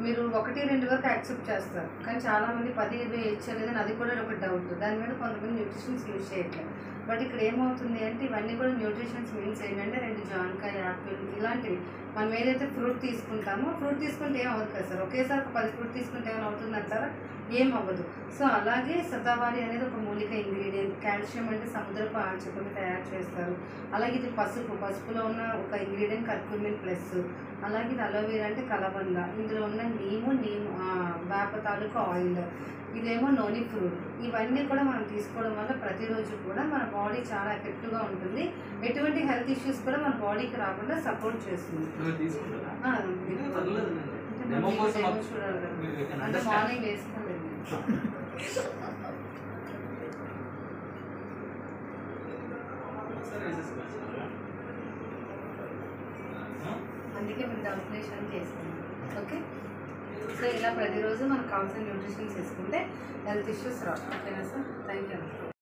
మీరు ఒకటి రెండు వరకు యాక్సెప్ట్ చేస్తారు కానీ చాలా మంది పది ఇరవై ఇచ్చలేదని అది కూడా ఒక డౌట్ దాని మీద కొంతమంది న్యూట్రిషన్స్ యూజ్ చేయట్లేదు బట్ ఇక్కడ ఏమవుతుంది అంటే ఇవన్నీ కూడా న్యూట్రిషన్స్ మీన్స్ ఏంటంటే రెండు జాంకాయ యాపిల్ ఇలాంటివి మనం ఏదైతే ఫ్రూట్ తీసుకుంటామో ఫ్రూట్ తీసుకుంటే ఏం అవ్వదు కదా సార్ ఒకేసారి ఒక పది ఫ్రూట్ తీసుకుంటే ఏమైనా అవుతుంది అంటారా ఏం అవ్వదు సో అలాగే సతావారి అనేది ఒక మూలిక ఇంగ్రీడియంట్ కాల్షియం అంటే సముద్రపు ఆల్చిప్పని తయారు చేస్తారు అలాగే ఇది పసుపు పసుపులో ఉన్న ఒక ఇంగ్రీడియంట్ కర్కుమిన్ ప్లస్ అలాగే ఇది అలోవేరా అంటే కలబంద ఇందులో ఉన్న నీము నీము ఆ, వేప తాలూకు ఆయిల్ ఇదేమో నోని ఫ్రూట్ ఇవన్నీ కూడా మనం తీసుకోవడం వల్ల ప్రతిరోజు కూడా మన బాడీ చాలా ఎఫెక్టివ్గా ఉంటుంది ఎటువంటి హెల్త్ ఇష్యూస్ కూడా మన బాడీకి రాకుండా సపోర్ట్ చేస్తుంది నువ్వు తీసుకుంటారా ఆ, ఇది పర్లేదు అండి. అంటే డెమో మనం కోసం డెమో చూడాలి కదా. మీరు you can అంటే understand. మార్నింగ్ వేసుకోలేదు ఒకసారి వేసేసుకోవచ్చు. ఆ? అందుకే మీరు డౌట్లేషన్ చేసుకున్నాం ఓకే సో ఇలా ప్రతిరోజు మనకు కావాల్సిన న్యూట్రిషన్స్ తీసుకుంటే హెల్త్ ఇష్యూస్ రావు ఓకేనా సార్ థ్యాంక్ యూ